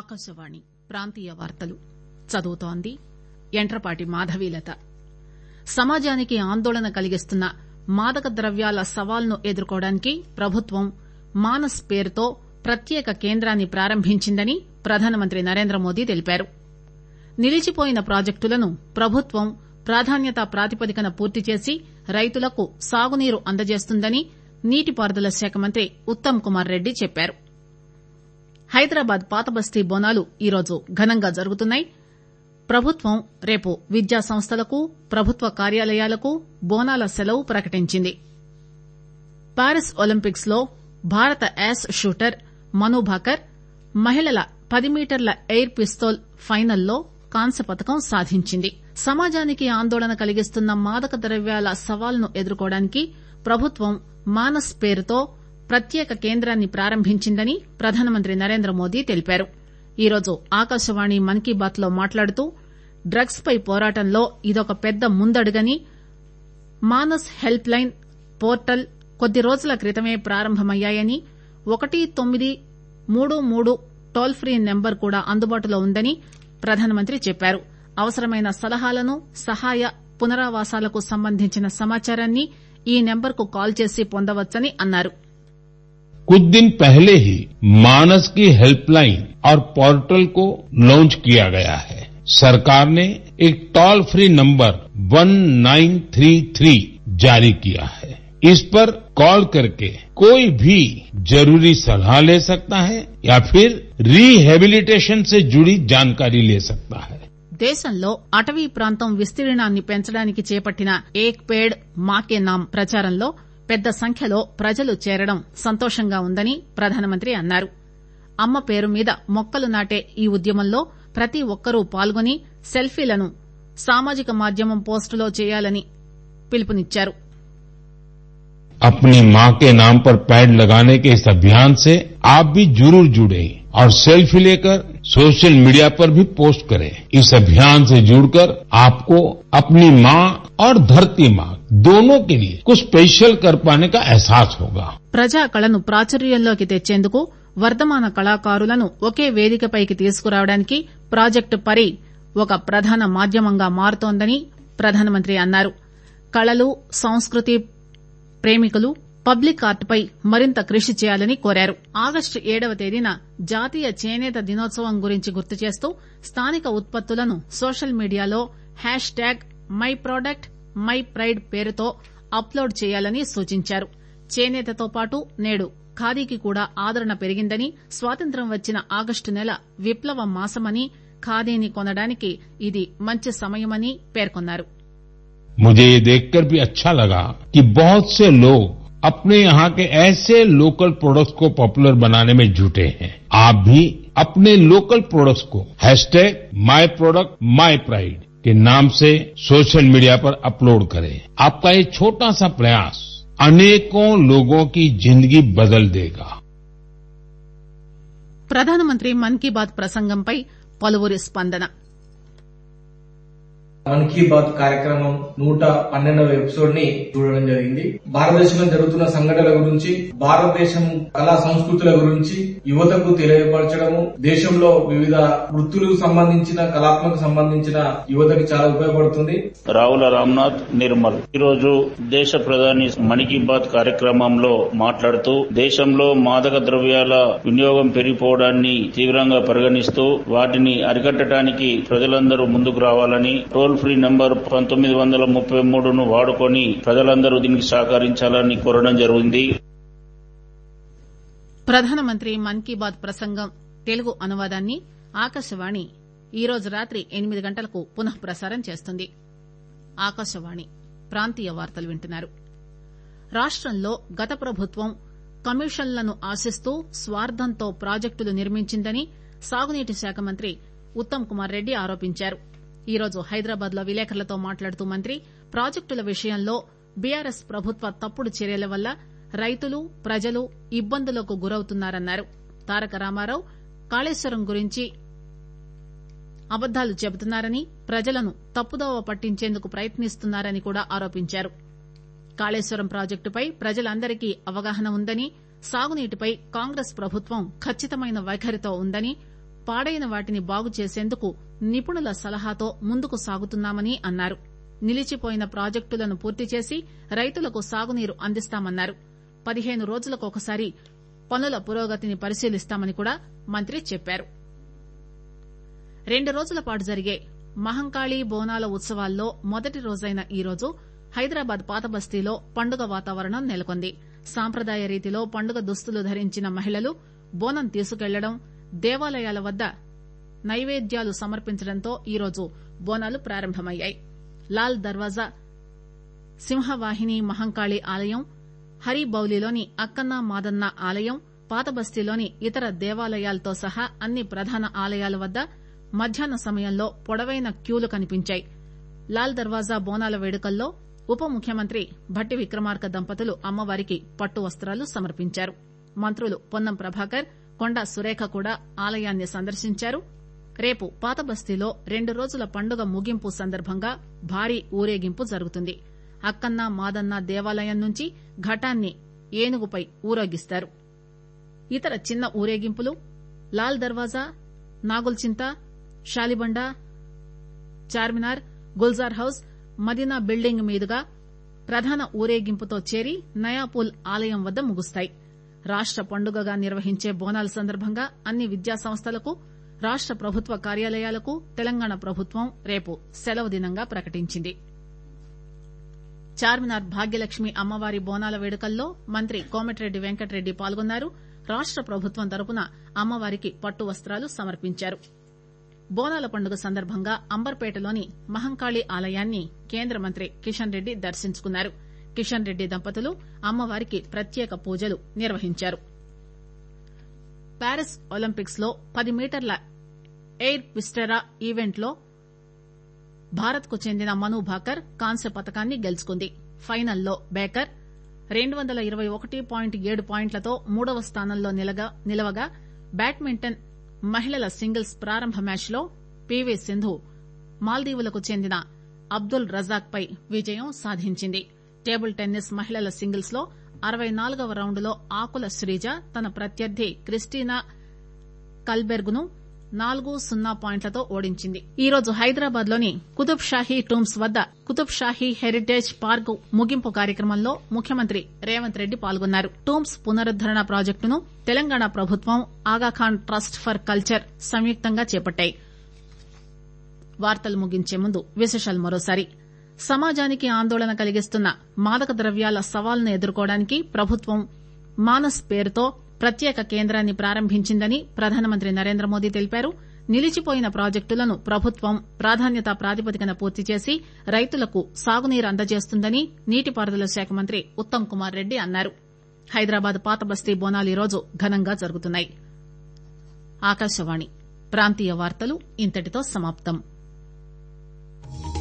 ఆకాశవాణి ప్రాంతీయ వార్తలు చదువుతోంది యంట్రపాటి మాధవీలత సమాజానికి ఆందోళన కలిగిస్తున్న మాదక ద్రవ్యాల సవాలును ఎదుర్కోవడానికి ప్రభుత్వం మానస్ పేరుతో ప్రత్యేక కేంద్రాన్ని ప్రారంభించిందని ప్రధానమంత్రి నరేంద్రమోదీ తెలిపారు నిలిచిపోయిన ప్రాజెక్టులను ప్రభుత్వం ప్రాధాన్యతా ప్రాతిపదికన పూర్తిచేసి రైతులకు సాగునీరు అందజేస్తుందని నీటిపారుదల శాఖ మంత్రి ఉత్తమ్ కుమార్ రెడ్డి చెప్పారు హైదరాబాద్ పాతబస్తీ బోనాలు ఈరోజు ఘనంగా జరుగుతున్నాయి ప్రభుత్వం రేపు విద్యాసంస్థలకు ప్రభుత్వ కార్యాలయాలకు బోనాల సెలవు ప్రకటించింది పారిస్ ఒలింపిక్స్ లో భారత యాస్ షూటర్ మను భాకర్ మహిళల పది మీటర్ల ఎయిర్ పిస్తోల్ ఫైనల్లో కాంస్య పతకం సాధించింది సమాజానికి ఆందోళన కలిగిస్తున్న మాదక ద్రవ్యాల సవాలును ఎదుర్కోవడానికి ప్రభుత్వం మానస్ పేరుతో ప్రత్యేక కేంద్రాన్ని ప్రారంభించిందని ప్రధానమంత్రి నరేంద్రమోదీ తెలిపారు ఈరోజు ఆకాశవాణి మన్ కీ బాత్ లో మాట్లాడుతూ డ్రగ్స్ పై పోరాటంలో ఇదొక పెద్ద ముందడుగని మానస్ హెల్ప్ లైన్ పోర్టల్ కొద్ది రోజుల క్రితమే ప్రారంభమయ్యాయని ఒకటి తొమ్మిది మూడు మూడు టోల్ ఫ్రీ నెంబర్ కూడా అందుబాటులో ఉందని ప్రధానమంత్రి చెప్పారు అవసరమైన సలహాలను సహాయ పునరావాసాలకు సంబంధించిన సమాచారాన్ని ఈ నెంబర్ కు కాల్ చేసి పొందవచ్చని అన్నారు कुछ दिन पहले ही मानस की हेल्पलाइन और पोर्टल को लॉन्च किया गया है सरकार ने एक टोल फ्री नंबर 1933 जारी किया है इस पर कॉल करके कोई भी जरूरी सलाह ले सकता है या फिर रिहेबिलिटेशन से जुड़ी जानकारी ले सकता है దేశంలో అటవీ ప్రాంతం విస్తీర్ణాన్ని పెంచడానికి చేపట్టిన ఏక్ పేడ్ మాకే నామ్ ప్రచారంలో పెద్ద సంఖ్యలో ప్రజలు చేరడం సంతోషంగా ఉందని ప్రధానమంత్రి అన్నారు అమ్మ పేరు మీద మొక్కలు నాటే ఈ ఉద్యమంలో ప్రతి ఒక్కరూ పాల్గొని సెల్ఫీలను సామాజిక మాధ్యమం పోస్టులో చేయాలని పిలుపునిచ్చారు अपनी माँ के नाम पर पैड लगाने के इस अभियान से आप भी जरूर जुड़े और सेल्फी लेकर सोशल मीडिया पर भी पोस्ट करें इस अभियान से जुड़कर आपको अपनी माँ और धरती माँ दोनों के लिए कुछ स्पेशल कर पाने का एहसास होगा ప్రజా కళను ప్రాచుర్యంలోకి తెచ్చేందుకు వర్ధమాన కళాకారులను ఒకే వేదికపైకి తీసుకురావడానికి ప్రాజెక్టు పరి ఒక ప్రధాన మాధ్యమంగా మారుతోందని ప్రధానమంత్రి అన్నారు కళలు సంస్కృతి ప్రేమికులు పబ్లిక్ ఆర్ట్ పై మరింత కృషి చేయాలని కోరారు ఆగస్టు ఏడవ తేదీన జాతీయ చేనేత దినోత్సవం గురించి గుర్తు చేస్తూ స్థానిక ఉత్పత్తులను సోషల్ మీడియాలో hash tag my product my pride పేరుతో అప్లోడ్ చేయాలని సూచించారు చేనేతతో పాటు నేడు ఖాదీకి కూడా ఆదరణ పెరిగిందని స్వాతంత్ర్యం వచ్చిన ఆగస్టు నెల విప్లవ మాసమని ఖాదీని కొనడానికి ఇది మంచి సమయమని పేర్కొన్నారు मुझे ये देखकर भी अच्छा लगा कि बहुत से लोग अपने यहाँ के ऐसे लोकल प्रोडक्ट्स को पॉपुलर बनाने में जुटे हैं आप भी अपने लोकल प्रोडक्ट्स को hashtag my product my pride के नाम से सोशल मीडिया पर अपलोड करें आपका ये छोटा सा प्रयास अनेकों लोगों की जिंदगी बदल देगा ప్రధానమంత్రి మన్ కీ బాత్ ప్రసంగంపై పలువురి స్పందన మన్ కీ బాత్ కార్యక్రమం నూట పన్నెండవ ఎపిసోడ్ ని చూడడం జరిగింది భారతదేశంలో జరుగుతున్న సంఘటనల గురించి భారతదేశం కళా సంస్కృతుల గురించి యువతకు తెలియపరచడము దేశంలో వివిధ వృత్తులకు సంబంధించిన కళాత్మక సంబంధించిన యువతకి చాలా ఉపయోగపడుతుంది రావుల రామ్నాథ్ నిర్మల్ ఈరోజు దేశ ప్రధాని మన్ కీ బాత్ కార్యక్రమంలో మాట్లాడుతూ దేశంలో మాదక ద్రవ్యాల వినియోగం పెరిగిపోవడాన్ని తీవ్రంగా పరిగణిస్తూ వాటిని అరికట్టడానికి ప్రజలందరూ ముందుకు రావాలని టోల్ ఫ్రీ నంబర్ పంతొమ్మిది వందల ముప్పై మూడును వాడుకొని ప్రజలందరూ దీనికి సహకరించాలని కోరడం జరిగింది ప్రధానమంత్రి మన్ కీ బాత్ ప్రసంగం తెలుగు అనువాదాన్ని ఆకాశవాణి ఈరోజు రాత్రి ఎనిమిది గంటలకు పునః ప్రసారం చేస్తుంది ఆకాశవాణి ప్రాంతీయ వార్తలు వింటున్నారు రాష్టంలో గత ప్రభుత్వం కమిషన్లను ఆశిస్తూ స్వార్థంతో ప్రాజెక్టులు నిర్మించిందని సాగునీటి శాఖ మంత్రి ఉత్తమ్ కుమార్ రెడ్డి ఆరోపించారు ఈరోజు హైదరాబాద్ లో విలేకరులతో మాట్లాడుతూ మంత్రి ప్రాజెక్టుల విషయంలో బీఆర్ఎస్ ప్రభుత్వ తప్పుడు చర్యల వల్ల రైతులు ప్రజలు ఇబ్బందులకు గురవుతున్నారన్నారు తారక రామారావు కాళేశ్వరం గురించి అబద్దాలు చెబుతున్నారని ప్రజలను తప్పుదోవ పట్టించేందుకు ప్రయత్నిస్తున్నారని కూడా ఆరోపించారు కాళేశ్వరం ప్రాజెక్టుపై ప్రజలందరికీ అవగాహన ఉందని సాగునీటిపై కాంగ్రెస్ ప్రభుత్వం ఖచ్చితమైన వైఖరితో ఉందని పాడైన వాటిని బాగు చేసేందుకు నిపుణుల సలహాతో ముందుకు సాగుతున్నామని అన్నారు నిలిచిపోయిన ప్రాజెక్టులను పూర్తి చేసి రైతులకు సాగునీరు అందిస్తామన్నారు పదిహేను రోజులకొకసారి పనుల పురోగతిని పరిశీలిస్తామని కూడా మంత్రి చెప్పారు రెండు రోజుల పాటు జరిగే మహంకాళి బోనాల ఉత్సవాల్లో మొదటి రోజైన ఈరోజు హైదరాబాద్ పాతబస్తీలో పండుగ వాతావరణం నెలకొంది సాంప్రదాయ రీతిలో పండుగ దుస్తులు ధరించిన మహిళలు బోనం తీసుకెళ్లడం దేవాలయాల వద్ద నైవేద్యాలు సమర్పించడంతో ఈరోజు బోనాలు ప్రారంభమయ్యాయి లాల్ దర్వాజా సింహవాహిని మహంకాళి ఆలయం హరిబౌలిలోని అక్కన్న మాదన్న ఆలయం పాతబస్తీలోని ఇతర దేవాలయాలతో సహా అన్ని ప్రధాన ఆలయాల వద్ద మధ్యాహ్న సమయంలో పొడవైన క్యూలు కనిపించాయి లాల్ దర్వాజా బోనాల వేడుకల్లో ఉప ముఖ్యమంత్రి భట్టి విక్రమార్క దంపతులు అమ్మవారికి పట్టు వస్త్రాలు సమర్పించారు మంత్రులు పొన్నం ప్రభాకర్ కొండా సురేఖ కూడా ఆలయాన్ని సందర్శించారు రేపు పాతబస్తీలో రెండు రోజుల పండుగ ముగింపు సందర్భంగా భారీ ఊరేగింపు జరుగుతుంది అక్కన్న మాదన్న దేవాలయం నుంచి ఘటాన్ని ఏనుగుపై ఊరేగిస్తారు ఇతర చిన్న ఊరేగింపులు లాల్ దర్వాజా నాగుల్చింత షాలిబండ చార్మినార్ గుల్జార్ హౌస్ మదీనా బిల్డింగ్ మీదుగా ప్రధాన ఊరేగింపుతో చేరి నయాపూల్ ఆలయం వద్ద ముగుస్తాయి రాష్ట పండుగగా నిర్వహించే బోనాల సందర్భంగా అన్ని విద్యాసంస్థలకు రాష్ట ప్రభుత్వ కార్యాలయాలకు తెలంగాణ ప్రభుత్వం రేపు సెలవు దినంగా ప్రకటించింది చార్మినార్ భాగ్యలక్ష్మి అమ్మవారి బోనాల వేడుకల్లో మంత్రి కోమటిరెడ్డి వెంకటరెడ్డి పాల్గొన్నారు రాష్ట ప్రభుత్వం తరపున అమ్మవారికి పట్టు వస్త్రాలు సమర్పించారు బోనాల పండుగ సందర్భంగా అంబర్పేటలోని మహంకాళి ఆలయాన్ని కేంద్ర మంత్రి కిషన్ రెడ్డి దర్శించుకున్నారు కిషన్ రెడ్డి దంపతులు అమ్మవారికి ప్రత్యేక పూజలు నిర్వహించారు ప్యారిస్ ఒలింపిక్స్ లో పది మీటర్ల ఎయిర్ పిస్టెరా ఈవెంట్ లో భారత్ కు చెందిన మను భాకర్ కాంస్య పతకాన్ని గెలుచుకుంది ఫైనల్లో బేకర్ రెండు వందల ఇరవై ఒకటి పాయింట్ ఏడు పాయింట్లతో మూడవ స్థానంలో నిలవగా బ్యాడ్మింటన్ మహిళల సింగిల్స్ ప్రారంభ మ్యాచ్ లో పీవీ సింధు మాల్దీవులకు చెందిన అబ్దుల్ రజాక్ పై విజయం సాధించింది టేబుల్ టెన్నిస్ మహిళల సింగిల్స్ లో అరవై నాలుగవ రౌండ్ లో ఆకుల శ్రీజ తన ప్రత్యర్థి క్రిస్టీనా కల్బెర్గ్ ను నాలుగు సున్నా పాయింట్లతో ఓడించింది ఈ రోజు హైదరాబాద్ లోని కుతుబ్ షాహీ టూమ్స్ వద్ద కుతుబ్ షాహీ హెరిటేజ్ పార్క్ ముగింపు కార్యక్రమంలో ముఖ్యమంత్రి రేవంత్ రెడ్డి పాల్గొన్నారు టూమ్స్ పునరుద్దరణ ప్రాజెక్టును తెలంగాణ ప్రభుత్వం ఆగాఖాన్ ట్రస్ట్ ఫర్ కల్చర్ సంయుక్తంగా చేపట్టాయి వార్తలు ముగించే ముందు విశేషాలు మరోసారి సమాజానికి ఆందోళన కలిగిస్తున్న మాదక ద్రవ్యాల సవాలును ఎదుర్కోవడానికి ప్రభుత్వం మానస్ పేరుతో ప్రత్యేక కేంద్రాన్ని ప్రారంభించిందని ప్రధానమంత్రి నరేంద్ర మోదీ తెలిపారు నిలిచిపోయిన ప్రాజెక్టులను ప్రభుత్వం ప్రాధాన్యతా ప్రాతిపదికన పూర్తి చేసి రైతులకు సాగునీరు అందజేస్తుందని నీటిపారుదల శాఖ మంత్రి ఉత్తమ్ కుమార్ రెడ్డి అన్నారు హైదరాబాద్ పాతబస్తీ బోనాలు ఈరోజు ఘనంగా జరుగుతున్నాయి ఆకాశవాణి ప్రాంతీయ వార్తలు ఇంతటితో సమాప్తం